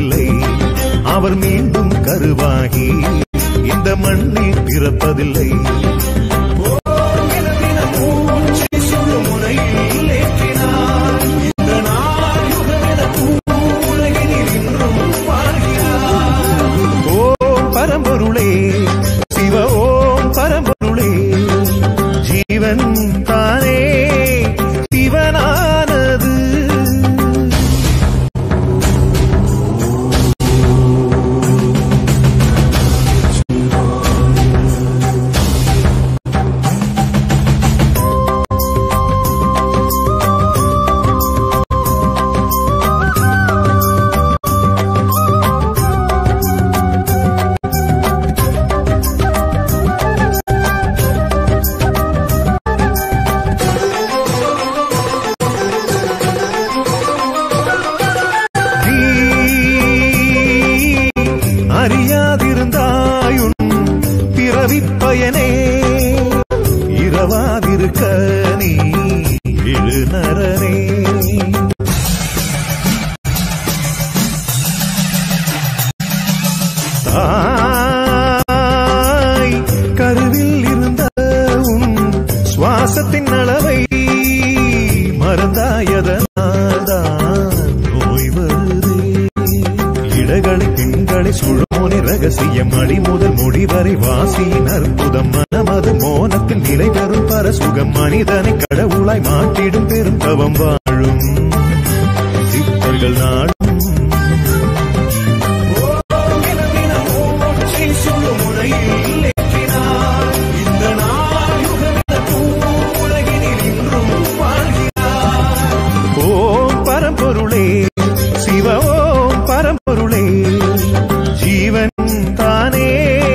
இருப்பதில்லை அவர் மீண்டும் கருவாகி இந்த மண்ணில் பிறப்பதில்லை ஓம் பரம்பொருளே சிவ ஓம் பரம்பொருளே ஜீவன் தானே சிவனானது நீ அறியாதிருந்தாயுன் பிறவிப் பயனே இரவாதிருக்க நீ எழுநரனே தாய் கருவில் இருந்த உன் சுவாசத்தின் அளவை மறந்தாயதனால்தான் நோய் வருதே இடகளை பெண்களை சுழமோனி ரகசியம் அடி முதல் முடிவரை வாசியின் அற்புதம் மனமது மோனத்தில் நிலை பெறும் பரசுகம் மனிதனை கடவுளாய் மாற்றிடும் பெரும் தவம் வாழும் சித்தர்கள் நாடும் ஓம் பரம்பொருளே சிவ ஓம் பரம்பொருளே ஜீவன் தானே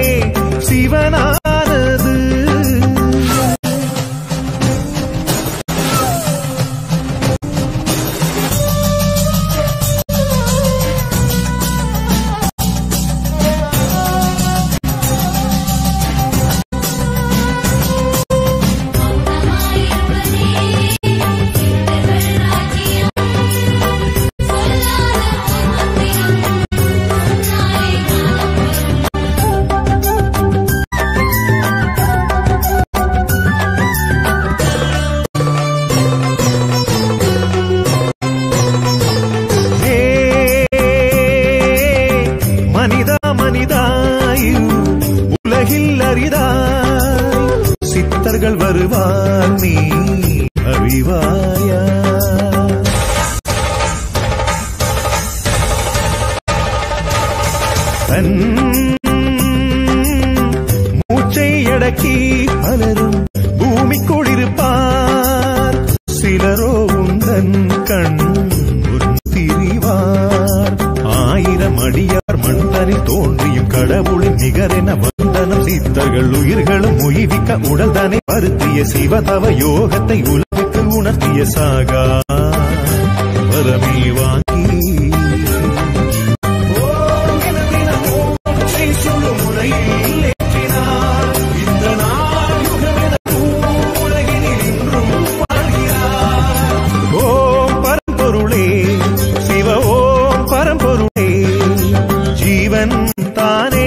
சிவனானது ஏ மனிதா மனிதாயு உலகில் அரிதாய் சித்தர்கள் வருவார் நீ அறிவாயா தன் மூச்சை அடக்கி பலரும் பூமிக்குள் இருப்பார் சிலரோ உந்தன் கண் திரிவார் ஆயிரம் அடியார் மனிதனில் தோன்றியும் கடவுளின் நிகரென வந்தனம் சித்தர்கள் உயிர்களும் உயிரிக்க உடல்தனை வருத்திய சிவதவ யோகத்தை உலகுக்கு உணர்த்திய சாகா வரமே வாங்கி ஓம் பரம்பொருளே சிவ ஓம் பரம்பொருளே ஜீவன் தானே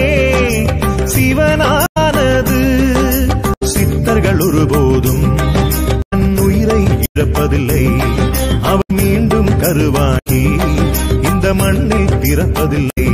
சிவனானது சித்தர்கள் ஒருபோதும் தன் உயிரை இழப்பதில்லை அவர் மீண்டும் கருவாகி இந்த மண்ணில் பிறப்பதில்லை